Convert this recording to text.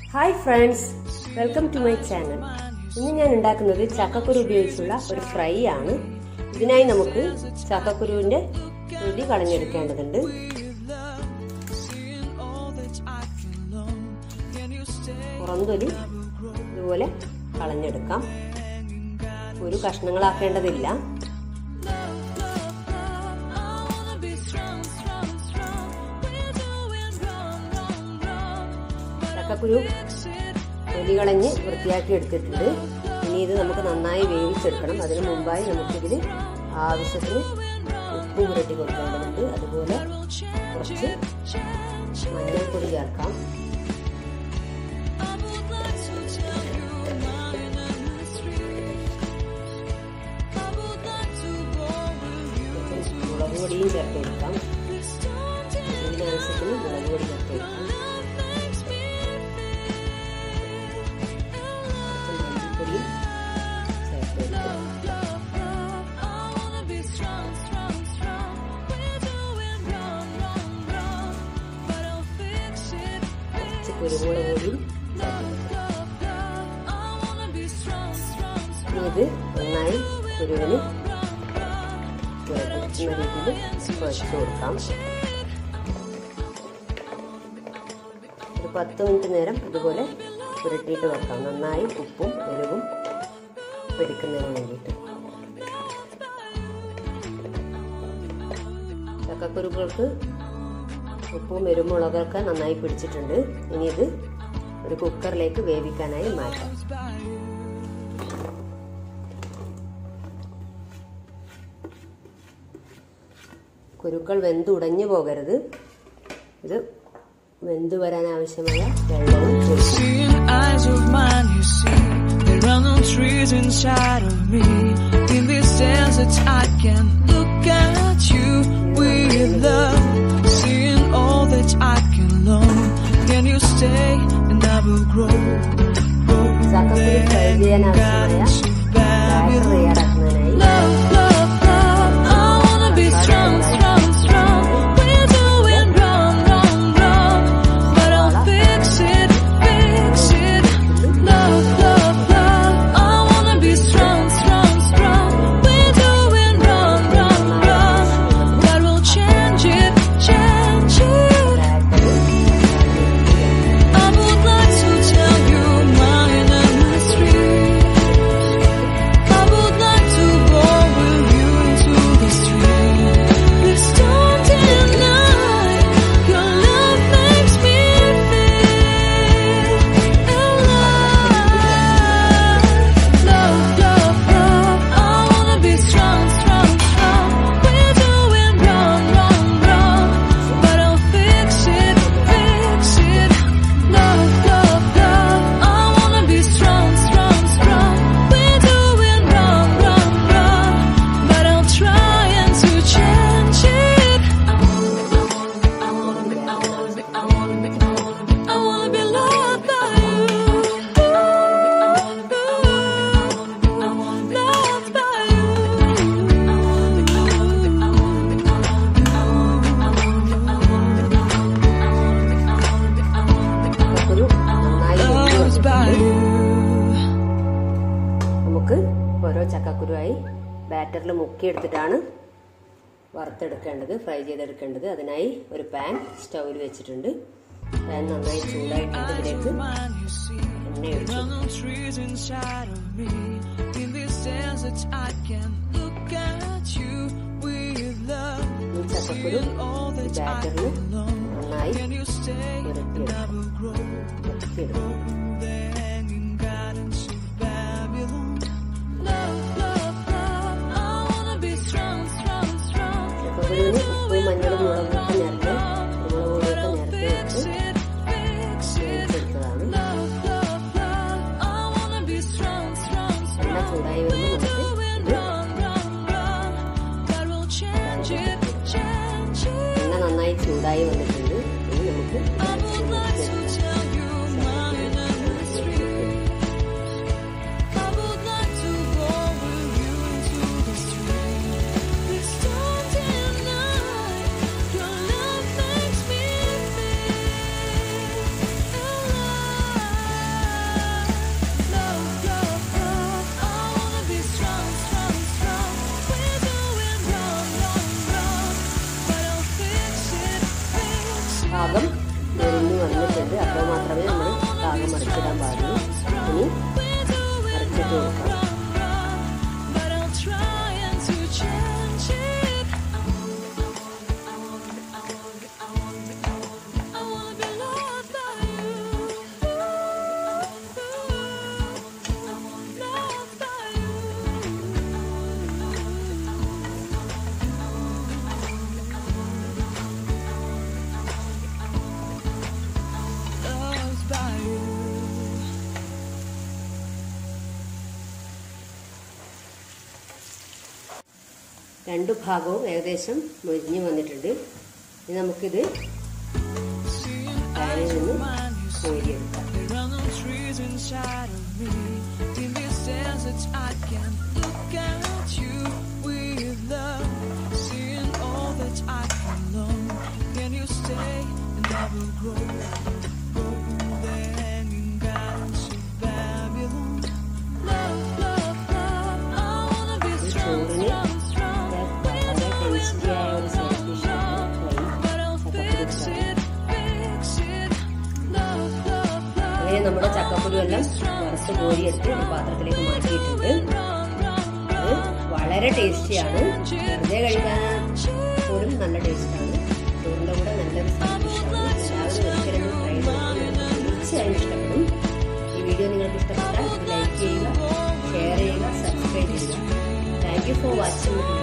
Hi friends welcome to my channel ഇന്ന് ഞാൻ ഉണ്ടാക്കുന്നത് ചക്കക്കുരു ഉപയോഗിച്ചുള്ള ഒരു ഫ്രൈ ആണ് ഇതിനായി നമുക്ക് ചക്കക്കുരുവിന്റെ തൊലി കളഞ്ഞെടുക്കേണ്ടതുണ്ട് പുറംതൊലി ഇതുപോലെ കളഞ്ഞെടുക്കാം ഒരു കഷ്ണങ്ങളാക്കേണ്ടതില്ല ചക്കക്കുരു തൊലി കളഞ്ഞ് വൃത്തിയാക്കി എടുത്തിട്ടുണ്ട് ഇനി ഇത് നമുക്ക് നന്നായി വേവിച്ചെടുക്കണം അതിന് മുമ്പായി നമുക്കിതിൽ ആവശ്യത്തിന് ഉപ്പ് പുരട്ടി കൊടുക്കേണ്ടതുണ്ട് അതുപോലെ കുറച്ച് മഞ്ഞൾപ്പൊടി ചേർക്കാം മുളക് പൊടിയും ചേർത്ത് കൊടുക്കാം ഇതിനനുസരിച്ച് മുളക് പൊടി ചേർത്ത് കൊടുക്കാം മല്ലിപ്പൊടിയും ചേർത്ത് കൊടുക്കാം കുറച്ച് കുരുമുളക് പൊടിയും ഇത് നന്നായി കുരുവിന് കുഴക്കുന്ന രീതിയിൽ കുഴച്ച് കൊടുക്കാം ഒരു പത്ത് മിനിറ്റ് നേരം ഇതുപോലെ പുരട്ടിയിട്ട് വെക്കാം നന്നായി ഉപ്പും എരിവും പിടിക്കുന്നതിന് വേണ്ടിയിട്ട് ചക്കക്കുരുക്കൾക്ക് ഉപ്പും എരുമുളകൊക്കെ നന്നായി പിടിച്ചിട്ടുണ്ട് ഇനി ഇത് ഒരു കുക്കറിലേക്ക് വേവിക്കാനായി മാറ്റാം കുരുക്കൾ വെന്തുടഞ്ഞു പോകരുത് ഇത് വെന്തു വരാൻ ആവശ്യമായ വെള്ളവും ഒഴിക്കും Seeing eyes of mine, you see, there are no trees inside of me. In this desert, I can look at you with love. Seeing all that I can learn. Can you stay and I will grow? Grow ചക്കക്കുരു fry ചെയ്യാൻ ആവശ്യമായ batter തയ്യാറാക്കുന്നതിനായി Love, love, love. I wanna be strong, strong, strong. We're doing wrong, wrong, wrong. But I'll fix it, fix it. Love, love, love. I wanna be strong, strong, strong. We're doing wrong, wrong, wrong. But we'll change it, change it. I would like to tell you my mystery. I would like to go with you to the street. Please don't deny your love makes me feel alive. Love, love, love. I wanna be strong, strong, strong. We're doing wrong, wrong, wrong, but I'll fix it, fix it. Love, love, love. I wanna be strong, strong, strong. We're doing wrong, wrong, wrong, but I'll try and to change it. I wanna be loved by you. Loved by ചക്കക്കുരു നന്നായി you. വെന്ത് Loved by വന്നിട്ടുണ്ട്. you. നമുക്ക് ഓരോ ചക്കക്കുരുവായി ബാറ്ററിൽ മുക്കിയെടുത്തിട്ടാണ് വറുത്തെടുക്കേണ്ടത് fry ചെയ്തെടുക്കേണ്ടത് അതിനായി ഒരു pan സ്റ്റൗവിൽ വെച്ചിട്ടുണ്ട് പാൻ നന്നായി ചൂടായിട്ടുണ്ട് ഇതിലേക്ക് Mind you see. എണ്ണ There ഒഴിച്ചു are no trees inside of me. In this desert, I can look at you with love. ഈ ചക്കക്കുരു All ഈ that I ബാറ്ററിൽ can learn. നന്നായി Can you stay and I will grow? മുക്കിയെടുക്കും The hanging gardens of Babylon. Love, love, love. I wanna be strong, strong, strong. ചക്കക്കുരുവിന് ഉപ്പും മഞ്ഞളും മുളകൊക്കെ നേരത്തെ മുളക് പൊടിയൊക്കെ നേരത്തെ വെച്ച് Fix it, fix it. വേവിച്ചെടുത്തതാണ് Love, love, love. I wanna be strong, strong, strong. എണ്ണ ചൂടായി വരുമ്പോൾ നമുക്ക് ഇത് Run, run, run. God will change it, change it. എണ്ണ നന്നായി ചൂടായി വന്നിട്ടുണ്ട് ഇനി നമുക്ക് I would like to tell you ചേർത്ത് കൊടുക്കാം But I'm trying to change it. I wanna be loved by you. Loved by you. Loved by you. രണ്ടു ഭാഗവും ഏകദേശം മൊരിഞ്ഞു വന്നിട്ടുണ്ട് ഇനി നമുക്കിത് പാനിൽ നിന്ന് കോരിയെടുക്കാം There are no trees inside of me. In this desert, I can look at you with love, seeing all that I can learn. Can you stay and I will grow? Go the hanging gardens of Babylon. Love, love, love. I wanna be ഈ strong, ചോറിന് strong, strong. വളരെ ടേസ്റ്റിയായ ഒരു side ഡിഷാണ് But I'll fix it, fix it. Love, love, love. അങ്ങനെ നമ്മുടെ ചക്കക്കുരു എല്ലാം വറുത്ത് കോരിയെടുത്ത് ഒരു പാത്രത്തിലേക്ക് മാറ്റിയിട്ടുണ്ട് ഇത് വളരെ ടേസ്റ്റിയാണ് വെറുതെ കഴിക്കാൻ പോലും നല്ല ടേസ്റ്റാണ് ചോറിൻ്റെ കൂടെ നല്ലൊരു സൈഡ് ഡിഷാണ് എല്ലാവരും ഒരിക്കലും ട്രൈ ചെയ്ത് തീർച്ചയായും ഇഷ്ടപ്പെടും ഈ വീഡിയോ നിങ്ങൾക്ക് ഇഷ്ടപ്പെട്ടാൽ ലൈക്ക് ചെയ്യുക ഷെയർ ചെയ്യുക സബ്സ്ക്രൈബ് ചെയ്യുക താങ്ക് യു ഫോർ വാച്ചിങ്